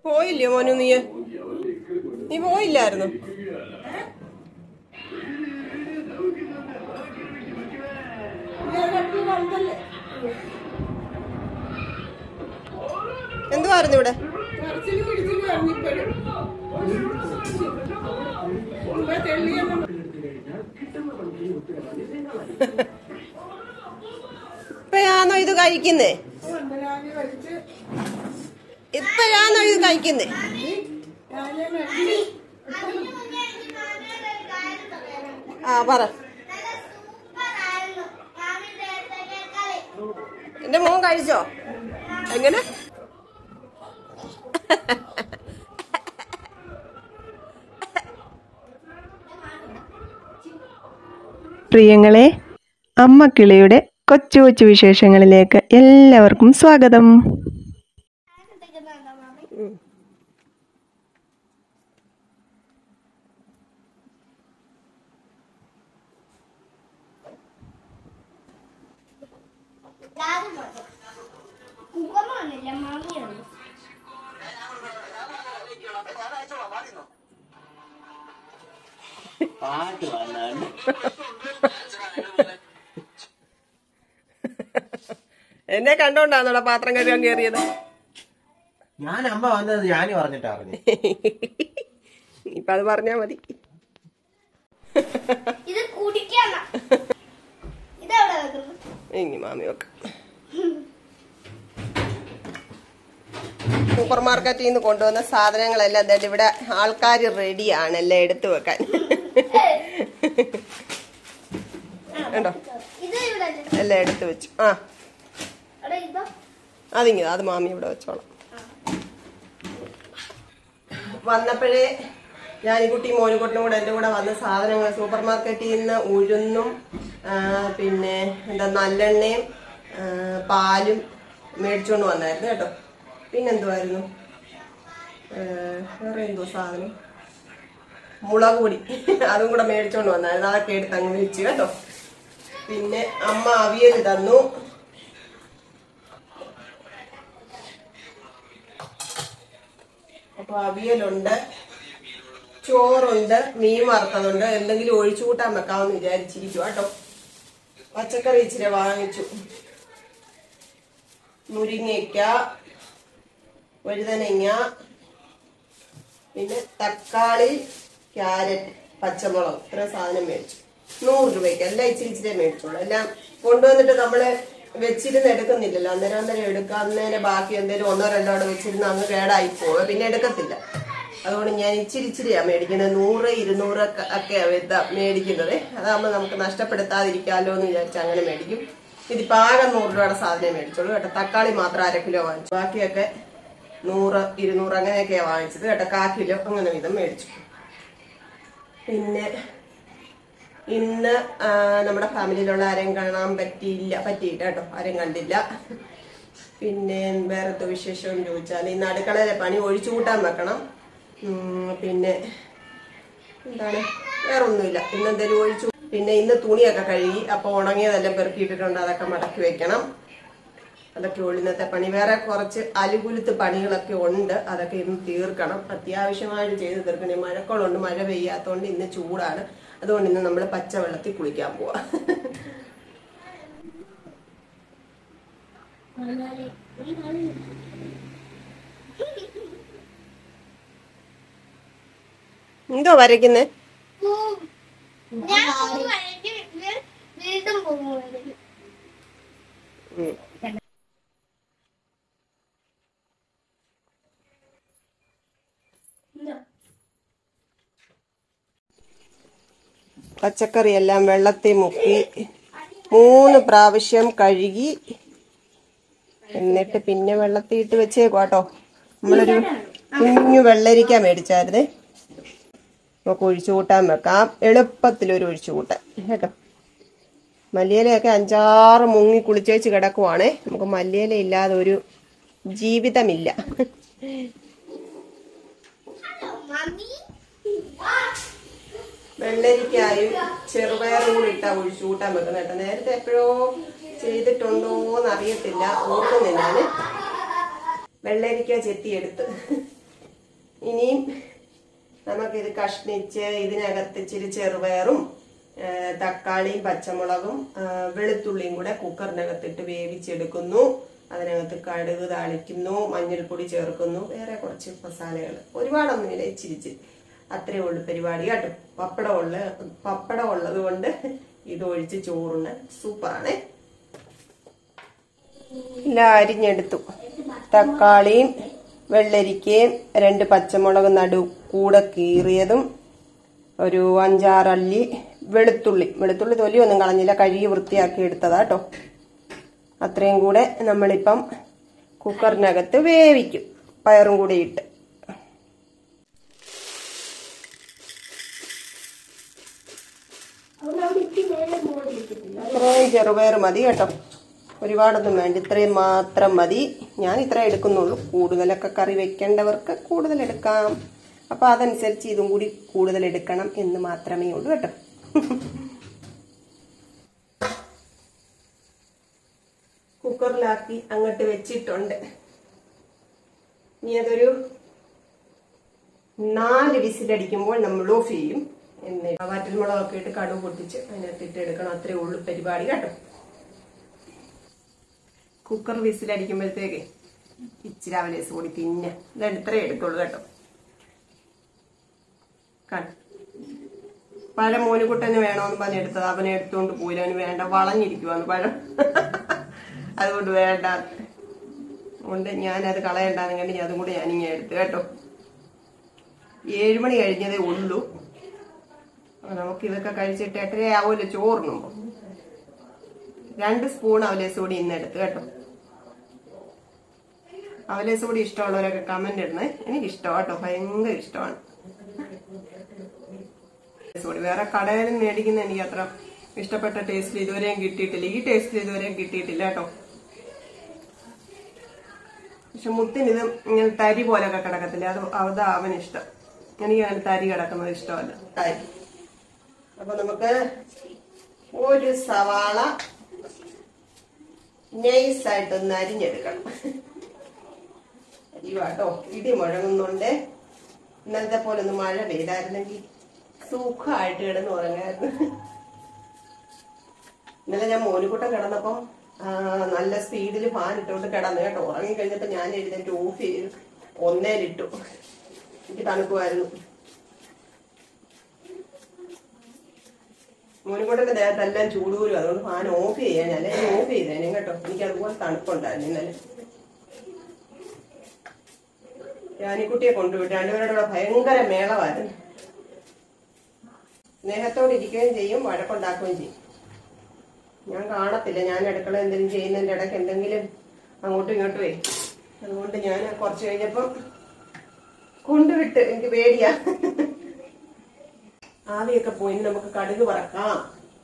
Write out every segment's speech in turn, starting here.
പോയില്ലയോ മോനു നീ നീ പോയില്ലായിരുന്നു എന്തുവായിരുന്നു ഇവിടെ ഇപ്പഴാണോ ഇത് കഴിക്കുന്നേ ഇപ്പഴാണോ ഇത് കഴിക്കുന്നേ ആ പറ എന്റെ മോൻ കഴിച്ചോ എങ്ങനെ പ്രിയങ്ങളെ അമ്മ കിളിയുടെ കൊച്ചു കൊച്ചു വിശേഷങ്ങളിലേക്ക് എല്ലാവർക്കും സ്വാഗതം കുക്കമ്മ മാമിയാണ് പാട്ട് വന്നാണ് എന്നെ കണ്ടോണ്ടാന്നോടാ പാത്രം കഴുകാൻ കയറിയത് ഞാൻ അമ്മ വന്നത് ഞാൻ പറഞ്ഞിട്ടാ പറഞ്ഞു ഇപ്പൊ അത് പറഞ്ഞാ മതി ഇത് കുടിക്കാന ഇതെവിടെ വെക്കുന്നത് ഇനി മാമി വെക്ക സൂപ്പർ മാർക്കറ്റിൽ നിന്ന് കൊണ്ടുവന്ന സാധനങ്ങളെല്ലാം എന്തായാലും ഇവിടെ ആൾക്കാർ റെഡിയാണ് എല്ലാം എടുത്തു വെക്കാൻ കണ്ടോ ഇത് ഇവിടെ അല്ലേ? എല്ലാം എടുത്തു വെച്ചു ആ എടാ ഇതോ അതിങ്ങനെ അത് മാമി ഇവിടെ വെച്ചോളാം വന്നപ്പോഴേ ഞാനിക്കുട്ടി മോനുകുട്ടിനും കൂടെ എൻ്റെ കൂടെ വന്ന സാധനങ്ങൾ സൂപ്പർ മാർക്കറ്റിൽ നിന്ന് ഉഴുന്നും ആ, പിന്നെ എന്താ നല്ലെണ്ണയും ആ, പാലും മേടിച്ചുകൊണ്ട് വന്നായിരുന്നു കേട്ടോ പിന്നെന്തുവായിരുന്നു ആ, വേറെ എന്തോ സാധനം മുളക് പൊടി അതും കൂടെ മേടിച്ചോണ്ട് വന്നായിരുന്നു അതൊക്കെ എടുത്ത് അങ്ങ് വെച്ചു കേട്ടോ പിന്നെ അമ്മ അവിയൽ തന്നു അപ്പൊ അവിയലുണ്ട് ചോറുണ്ട് മീൻ വറുത്തതുണ്ട് എന്തെങ്കിലും ഒഴിച്ചു കൂട്ടാൻ വെക്കാമെന്ന് വിചാരിച്ചിരിക്കും കേട്ടോ പച്ചക്കറി ഇച്ചിരി വാങ്ങിച്ചു മുരിങ്ങയ്ക്ക വഴുതനങ്ങ പിന്നെ തക്കാളി ക്യാരറ്റ് പച്ചമുളക് ഇത്ര സാധനം മേടിച്ചു നൂറ് രൂപയ്ക്ക് എല്ലാം ഇച്ചിരി ഇച്ചിരി മേടിച്ചോളൂ എല്ലാം കൊണ്ടുവന്നിട്ട് നമ്മള് വെച്ചിരുന്ന് എടുക്കുന്നില്ലല്ലോ അന്നേരം അന്നേരം എടുക്കാന്നതിന് ബാക്കി എന്തെങ്കിലും ഒന്നോ രണ്ടോ അവിടെ വെച്ചിരുന്ന് അങ്ങ് കേടായി പോവുക പിന്നെ എടുക്കത്തില്ല അതുകൊണ്ട് ഞാൻ ഇച്ചിരി ഇച്ചിരിയാ മേടിക്കുന്നത് നൂറ് ഇരുന്നൂറ് ഒക്കെ ഒക്കെയാ ഇതാ മേടിക്കുന്നത് അതാകുമ്പോൾ നമുക്ക് നഷ്ടപ്പെടുത്താതിരിക്കാമല്ലോ എന്ന് വിചാരിച്ച് അങ്ങനെ മേടിക്കും ഇതിപ്പോ ആകെ നൂറ് രൂപയുടെ സാധനം മേടിച്ചോളൂ കേട്ടോ തക്കാളി മാത്രം അര കിലോ വാങ്ങിച്ചു ബാക്കിയൊക്കെ നൂറ് ഇരുന്നൂറ് അങ്ങനെയൊക്കെയാ വാങ്ങിച്ചത് കേട്ടോ കാ കിലോ അങ്ങനെ വീതം മേടിച്ചു പിന്നെ ഇന്ന് ആ, നമ്മുടെ ഫാമിലിയിലുള്ള ആരെയും കാണാൻ പറ്റിയില്ല പറ്റിയില്ല കേട്ടോ ആരെയും കണ്ടില്ല പിന്നെ വേറെ എന്തോ വിശേഷം എന്ന് ചോദിച്ചാൽ ഇന്ന് അടുക്കളയിലെ പണി ഒഴിച്ചു കൂട്ടാൻ വെക്കണം ഉം, പിന്നെ എന്താണ് വേറെ ഒന്നുമില്ല ഇന്ന് എന്തെങ്കിലും ഒഴിച്ചു പിന്നെ ഇന്ന് തുണിയൊക്കെ കഴുകി അപ്പൊ ഉണങ്ങിയതെല്ലാം പെറുക്കിയിട്ടിട്ടുണ്ട് അതൊക്കെ മടക്കി വെക്കണം അതൊക്കെ ഉള്ളു ഇന്നത്തെ പണി വേറെ കുറച്ച് അലുകുലുത്ത് പണികളൊക്കെ ഉണ്ട് അതൊക്കെ ഇന്ന് തീർക്കണം അത്യാവശ്യമായിട്ട് ചെയ്ത് തീർക്കണം ഈ മഴക്കോളുണ്ട് മഴ പെയ്യാത്തോണ്ട് ഇന്ന് ചൂടാണ് അതുകൊണ്ട് ഇന്ന് നമ്മൾ പച്ചവെള്ളത്തിൽ കുളിക്കാൻ പോവാ എന്തോ വരയ്ക്കുന്നേ ഞാൻ പോകും വഴിക്ക് വീ- വീണ്ടും പോകും വഴിക്ക്. എന്താ? പച്ചക്കറി എല്ലാം വെള്ളത്തിൽ മുക്കി മൂന്ന് പ്രാവശ്യം കഴുകി എന്നിട്ട് പിന്നെ വെള്ളത്തിൽ ഇട്ട് വെച്ചേക്കും കേട്ടോ നമ്മളൊരു കുഞ്ഞു വെള്ളരിക്ക മേടിച്ചായിരുന്നേ നമുക്ക് ഒഴിച്ചു കൂട്ടാൻ വെക്കാം എളുപ്പത്തിലൊരു ഒഴിച്ചു കൂട്ടാൻ കേട്ടോ മല്ലിയിലയൊക്കെ അഞ്ചാറ് മുങ്ങി കുളിച്ചേച്ച് കിടക്കുവാണേ നമുക്ക് മല്ലിയില ഇല്ലാതെ ഒരു ജീവിതമില്ല മമ്മി വെള്ളരിക്കായും ചെറുപയറും കൂടി ഇട്ടാ ഒഴിച്ചു കൂട്ടാൻ വെക്കുന്നത് കേട്ടോ നേരത്തെ എപ്പോഴോ ചെയ്തിട്ടുണ്ടോന്ന് അറിയത്തില്ല ഓർക്കുന്നില്ല ഞാന് വെള്ളരിക്ക ചെത്തിയെടുത്ത് ഇനിയും നമുക്കിത് കഷ്ണിച്ച് ഇതിനകത്ത് ഇച്ചിരി ചെറുപയറും ആ, തക്കാളിയും പച്ചമുളകും ആ, വെളുത്തുള്ളിയും കൂടെ കുക്കറിനകത്തിട്ട് വേവിച്ചെടുക്കുന്നു അതിനകത്ത് കടുക് താളിക്കുന്നു മഞ്ഞൾപ്പൊടി ചേർക്കുന്നു വേറെ കുറച്ച് മസാലകൾ ഒരുപാടൊന്നുമില്ല ഇച്ചിരി ഇച്ചിരി അത്രേ ഉള്ളു പരിപാടി കേട്ടോ പപ്പടം ഉള്ള പപ്പടം ഉള്ളത് കൊണ്ട് ഇത് ഒഴിച്ച് ചോറുണ്ട് സൂപ്പറാണേ എല്ലാം അരിഞ്ഞെടുത്തു തക്കാളിയും വെള്ളരിക്കയും രണ്ട് പച്ചമുളക് നടു കൂടെ കീറിയതും ഒരു അഞ്ചാറല്ലി വെളുത്തുള്ളി വെളുത്തുള്ളി തൊലിയൊന്നും കളഞ്ഞില്ല കഴുകി വൃത്തിയാക്കി എടുത്തതാ കേട്ടോ അത്രയും കൂടെ നമ്മളിപ്പം കുക്കറിനകത്ത് വേവിക്കും പയറും കൂടി ഇട്ട് അവിടെ അവിടെ ഇത്തി നേരെ മോളിരിക്കത്തില്ല ഇത്രയും ചെറുപയർ മതി കേട്ടോ ഒരുപാടൊന്നും വേണ്ട ഇത്രയും മാത്രം മതി ഞാൻ ഇത്ര എടുക്കുന്നുള്ളൂ കൂടുതലൊക്കെ കറി വെക്കേണ്ടവർക്ക് കൂടുതൽ എടുക്കാം അപ്പൊ അതനുസരിച്ച് ഇതും കൂടി കൂടുതൽ എടുക്കണം എന്ന് മാത്രമേ ഉള്ളൂ കേട്ടോ കുക്കറിലാക്കി അങ്ങോട്ട് വെച്ചിട്ടുണ്ട് ഇനി അതൊരു നാല് വിസിലടിക്കുമ്പോൾ നമ്മൾ ഓഫ് ചെയ്യും എന്നിട്ട് വറ്റൽമുളകൊക്കെ ഇട്ട് കടുവ് പൊട്ടിച്ച് അതിനകത്ത് ഇട്ട് എടുക്കണം അത്രേ ഉള്ളൂ പരിപാടി കേട്ടോ കുക്കർ വിസിലടിക്കുമ്പോഴത്തേക്ക് ഇച്ചിരി അവലേസ് കൂടി പിന്നെ ഇത് ഇത്രേ എടുക്കുള്ളൂ കേട്ടോ കണ്ടോ പഴം മോനുകുട്ടന് വേണമെന്ന് പറഞ്ഞ് എടുത്തത് അവനെ എടുത്തുകൊണ്ട് പോയില്ല അവന് വേണ്ട വളഞ്ഞിരിക്കുവാന്ന് പഴം അതുകൊണ്ട് വേണ്ട അതുകൊണ്ട് ഞാനത് കളയണ്ടാന്ന് കണ്ട് ഞാൻ അതും കൂടെ ഞാനിങ്ങനെ എടുത്തു കേട്ടോ ഏഴുമണി കഴിഞ്ഞതേ ഉള്ളൂ അപ്പൊ നമുക്ക് ഇതൊക്കെ കഴിച്ചിട്ട് എട്ടര ആവുമല്ലോ ചോറിനുമ്പോ രണ്ട് സ്പൂൺ അവലേസ് കൂടി ഇന്ന് എടുത്ത് കേട്ടോ അവലേസ് കൂടി ഇഷ്ടമുള്ളവരൊക്കെ കമന്റ് ഇടണേ എനിക്ക് ഇഷ്ടം കേട്ടോ ഭയങ്കര ഇഷ്ടമാണ് സോറി വേറെ കടയിൽ നിന്ന് മേടിക്കുന്ന എനിക്ക് അത്ര ഇഷ്ടപ്പെട്ട ടേസ്റ്റ് ഇതുവരെയും കിട്ടിയിട്ടില്ല ഈ ടേസ്റ്റ് ഇതുവരെയും കിട്ടിയിട്ടില്ല കേട്ടോ പക്ഷെ മുത്തിന് ഇത് ഇങ്ങനെ തരി പോലെയൊക്കെ കിടക്കത്തില്ല അത് അത് അവന് ഇഷ്ടം എനിക്ക് അങ്ങനെ തരി കിടക്കുന്നത് ഇഷ്ടമല്ല തരി അപ്പൊ നമുക്ക് ഒരു സവാള നൈസായിട്ടൊന്ന് അരിഞ്ഞെടുക്കണം അരിവാട്ടോ ഇടി മുഴങ്ങുന്നുണ്ട് ഇന്നലത്തെ പോലെ ഒന്ന് മഴ പെയ്തായിരുന്നെങ്കിൽ സുഖമായിട്ട് കിടന്ന് ഉറങ്ങായിരുന്നു ഇന്നലെ ഞാൻ മോനുകൂട്ടം കിടന്നപ്പം ആ, നല്ല സ്പീഡിൽ ഫാൻ ഇട്ടുകൊണ്ട് കിടന്നു കേട്ടോ ഉറങ്ങി കഴിഞ്ഞപ്പോ ഞാൻ എഴുന്നേറ്റ് ഓഫ് ചെയ്തു ഒന്നേലിട്ടു എനിക്ക് തണുക്കുമായിരുന്നു മോനുകൂട്ടന്റെ ദേഹത്തെല്ലാം ചൂടൂരും അതുകൊണ്ട് ഫാൻ ഓഫ് ചെയ്യാൻ അല്ലെ ഓഫ് ചെയ്തേനും കേട്ടോ എനിക്ക് അതുപോലെ തണുപ്പുണ്ടായിരുന്നു ഇന്നലെ ജാനിക്കുട്ടിയെ കൊണ്ടുവിട്ടു രണ്ടുപേരുടെ കൂടെ ഭയങ്കര മേളമായിരുന്നു സ്നേഹത്തോടെ ഇരിക്കുകയും ചെയ്യും വഴക്കുണ്ടാക്കുകയും ചെയ്യും ഞാൻ കാണത്തില്ല ഞാൻ അടുക്കള എന്തെങ്കിലും ചെയ്യുന്നതിന്റെ ഇടയ്ക്ക് എന്തെങ്കിലും അങ്ങോട്ടും ഇങ്ങോട്ടും വരും അതുകൊണ്ട് ഞാൻ കുറച്ച് കഴിഞ്ഞപ്പം കൊണ്ടുവിട്ട് എനിക്ക് പേടിയാ ആവിയൊക്കെ പോയി ഇനി നമുക്ക് കടുക് പറക്കാം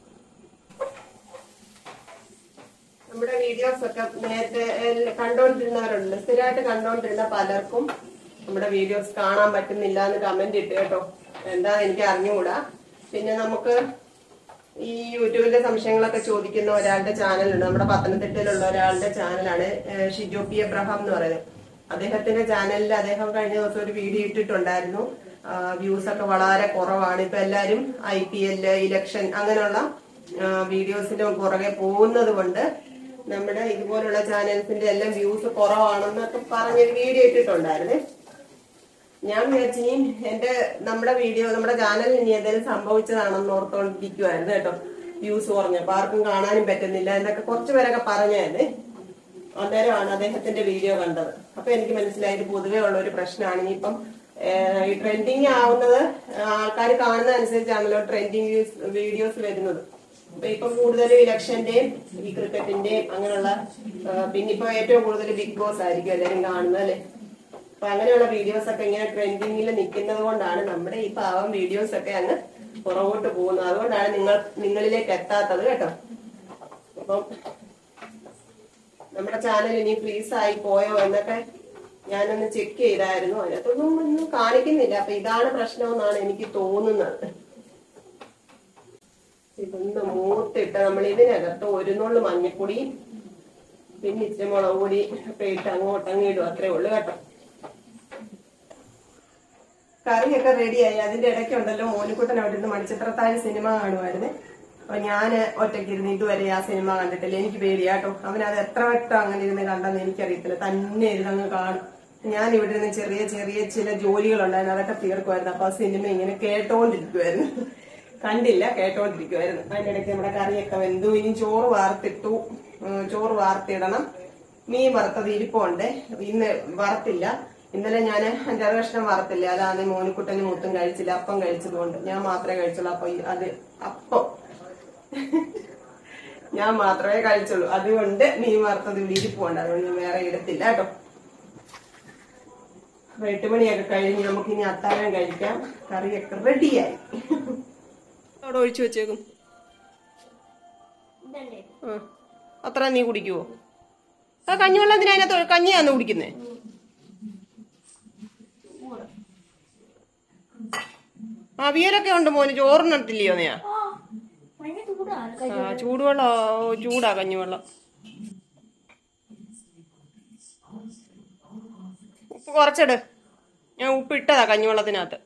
നമ്മുടെ വീഡിയോസ് ഒക്കെ നേരത്തെ എല്ല- കണ്ടോണ്ടിരുന്നവരുണ്ട് സ്ഥിരമായിട്ട് കണ്ടോണ്ടിരുന്ന പലർക്കും നമ്മുടെ വീഡിയോസ് കാണാൻ പറ്റുന്നില്ല എന്ന് കമന്റ് ഇട്ട് കേട്ടോ എന്താന്ന് എനിക്ക് അറിഞ്ഞുകൂടാ പിന്നെ നമുക്ക് ഈ യൂട്യൂബിന്റെ സംശയങ്ങളൊക്കെ ചോദിക്കുന്ന ഒരാളുടെ ചാനലുണ്ട് നമ്മുടെ പത്തനംതിട്ടയിലുള്ള ഒരാളുടെ ചാനലാണ് ഏഹ് ഷിജോ പി എബ്രഹാം എന്ന് പറയുന്നത് അദ്ദേഹത്തിന്റെ ചാനലിൽ അദ്ദേഹം കഴിഞ്ഞ ദിവസം ഒരു വീഡിയോ ഇട്ടിട്ടുണ്ടായിരുന്നു വ്യൂസ് ഒക്കെ വളരെ കുറവാണ് ഇപ്പൊ എല്ലാരും ഐ പി എല് ഇലക്ഷൻ അങ്ങനെയുള്ള വീഡിയോസിന്റെ പുറകെ പോകുന്നത് കൊണ്ട് നമ്മുടെ ഇതുപോലുള്ള ചാനൽസിന്റെ എല്ലാം വ്യൂസ് കുറവാണെന്നൊക്കെ പറഞ്ഞൊരു വീഡിയോ ഇട്ടിട്ടുണ്ടായിരുന്നേ ഞാൻ വിചാരിച്ചു ഇനി എന്റെ നമ്മുടെ വീഡിയോ നമ്മുടെ ചാനലിൽ ഇനി എന്തെങ്കിലും സംഭവിച്ചതാണെന്ന് ഓർത്തോണ്ടിരിക്കുവായിരുന്നു കേട്ടോ വ്യൂസ് കുറഞ്ഞപ്പോ ആർക്കും കാണാനും പറ്റുന്നില്ല എന്നൊക്കെ കുറച്ചു പേരൊക്കെ പറഞ്ഞായിരുന്നു അന്നേരമാണ് അദ്ദേഹത്തിന്റെ വീഡിയോ കണ്ടത് അപ്പൊ എനിക്ക് മനസ്സിലായി ഇത് പൊതുവേ ഉള്ള ഒരു പ്രശ്നമാണ് ഇനിയിപ്പം ഏഹ്, ഈ ട്രെൻഡിങ് ആവുന്നത് ആൾക്കാർ കാണുന്ന അനുസരിച്ചാണല്ലോ ട്രെൻഡിങ് വീഡിയോസ് വരുന്നത് അപ്പൊ ഇപ്പൊ കൂടുതലും ഇലക്ഷന്റെയും ഈ ക്രിക്കറ്റിന്റെയും അങ്ങനെയുള്ള ഏഹ്, പിന്നെ ഇപ്പൊ ഏറ്റവും കൂടുതൽ ബിഗ് ബോസ് ആയിരിക്കും എല്ലാരും കാണുന്നത് അല്ലെ അപ്പൊ അങ്ങനെയുള്ള വീഡിയോസ് ഒക്കെ ഇങ്ങനെ ട്രെൻഡിങ്ങിൽ നിൽക്കുന്നത് കൊണ്ടാണ് നമ്മുടെ ഈ പാവം വീഡിയോസ് ഒക്കെ അങ്ങ് പുറകോട്ട് പോകുന്നത് അതുകൊണ്ടാണ് നിങ്ങൾ നിങ്ങളിലേക്ക് എത്താത്തത് കേട്ടോ അപ്പം നമ്മുടെ ചാനൽ ഇനി ഫ്രീസ് ആയി പോയോ എന്നൊക്കെ ഞാനൊന്ന് ചെക്ക് ചെയ്തായിരുന്നു അതിനകത്തൊന്നും ഒന്നും കാണിക്കുന്നില്ല അപ്പൊ ഇതാണ് പ്രശ്നമെന്നാണ് എനിക്ക് തോന്നുന്നത് ഇതൊന്ന് മൂത്തിട്ട് നമ്മൾ ഇതിനകത്ത് ഒരു നുള്ളു മഞ്ഞപ്പൊടി പിന്നെ ഇച്ചിരി മുളക് പൊടി ഒക്കെ ഇട്ട് അങ്ങോട്ട് അങ്ങ് ഇടും അത്രേ ഉള്ളു കേട്ടോ കറിയൊക്കെ റെഡിയായി അതിന്റെ ഇടയ്ക്കുണ്ടല്ലോ മോനിക്കുട്ടൻ അവിടെ ഇരുന്ന് മണിച്ചിത്രത്താഴ് സിനിമ കാണുമായിരുന്നു അപ്പൊ ഞാൻ ഒറ്റയ്ക്ക് ഇരുന്ന് ഇതുവരെ ആ സിനിമ കണ്ടിട്ടില്ല എനിക്ക് പേടിയാട്ടോ അവൻ അത് എത്ര വട്ടം അങ്ങനെ ഇരുന്ന് കണ്ടെന്ന് എനിക്കറിയത്തില്ല തന്നെ ഇരുന്ന് അങ്ങ് കാണും ഞാൻ ഇവിടെ ഇരുന്ന് ചെറിയ ചെറിയ ചില ജോലികളുണ്ടായിരുന്നു അതൊക്കെ തീർക്കുമായിരുന്നു അപ്പൊ ആ സിനിമ ഇങ്ങനെ കേട്ടോണ്ടിരിക്കുമായിരുന്നു കണ്ടില്ല കേട്ടോണ്ടിരിക്കുമായിരുന്നു അതിന്റെ ഇടയ്ക്ക് നമ്മുടെ കറിയൊക്കെ വെന്തു ഇനി ചോറ് വാർത്തിട്ടു ഉം, ചോറ് വാർത്തിടണം മീൻ വറുത്തത് ഇരിപ്പുണ്ട് ഇന്ന് വറുത്തില്ല ഇന്നലെ ഞാൻ അഞ്ചാറ് കഷ്ണം വറുത്തില്ല അതാണ് മോനിക്കുട്ടന് മുത്തും കഴിച്ചില്ല അപ്പം കഴിച്ചതുകൊണ്ട് ഞാൻ മാത്രമേ കഴിച്ചുള്ളൂ അപ്പൊ ഈ- അത് അപ്പം ഞാൻ മാത്രമേ കഴിച്ചുള്ളൂ അതുകൊണ്ട് മീൻ വറുത്തത് ഇവിടെ ഇരിപ്പുണ്ട് അതുകൊണ്ട് ഞാൻ വേറെ എടുത്തില്ല കേട്ടോ അപ്പൊ എട്ട് മണിയൊക്കെ കഴിഞ്ഞ് നമുക്ക് ഇനി അത്താഴം കഴിക്കാം കറിയൊക്കെ റെഡിയായി അവിടെ ഒഴിച്ചു വെച്ചേക്കും ഇതല്ലേ ആ. അത്ര നീ കുടിക്കുവോ ആ കഞ്ഞിവെള്ളത്തിന് അതിനകത്ത് കഞ്ഞിയാന്ന് കുടിക്കുന്നേ അവിയലൊക്കെ ഉണ്ട് മോന് ചോറിനട്ടില്ലയോ നീ ആ ഭയങ്കര ചൂടാണ് ആ ചൂടുവെള്ളം ഓ, ചൂടാ കഞ്ഞിവെള്ളം ഉപ്പ് കുറച്ചിട് ഞാൻ ഉപ്പ് ഇട്ടതാ കഞ്ഞിവെള്ളത്തിനകത്ത്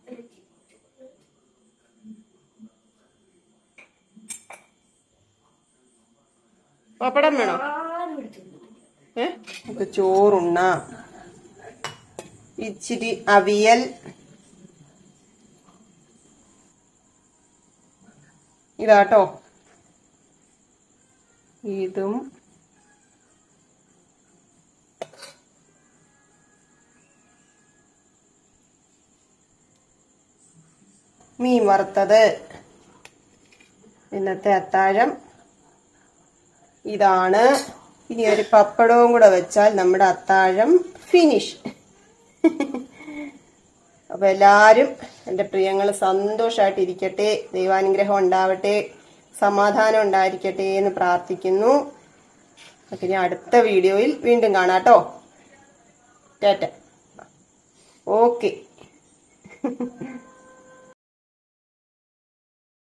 പപ്പടം വേണോ ആരും എടുത്തില്ല ഏ നമുക്ക് ചോറുണ്ണ ഇച്ചിരി അവിയൽ ഇതാട്ടോ ഇതും മീൻ വറുത്തത് ഇന്നത്തെ അത്താഴം ഇതാണ് ഇനി ഒരു പപ്പടവും കൂടെ വെച്ചാൽ നമ്മുടെ അത്താഴം ഫിനിഷ് അപ്പൊ എല്ലാരും എന്റെ പ്രിയങ്ങൾ സന്തോഷമായിട്ട് ഇരിക്കട്ടെ ദൈവാനുഗ്രഹം ഉണ്ടാവട്ടെ സമാധാനം ഉണ്ടായിരിക്കട്ടെ എന്ന് പ്രാർത്ഥിക്കുന്നു അപ്പൊ ഇനി അടുത്ത വീഡിയോയിൽ വീണ്ടും കാണാട്ടോ ടാറ്റ ഓക്കെ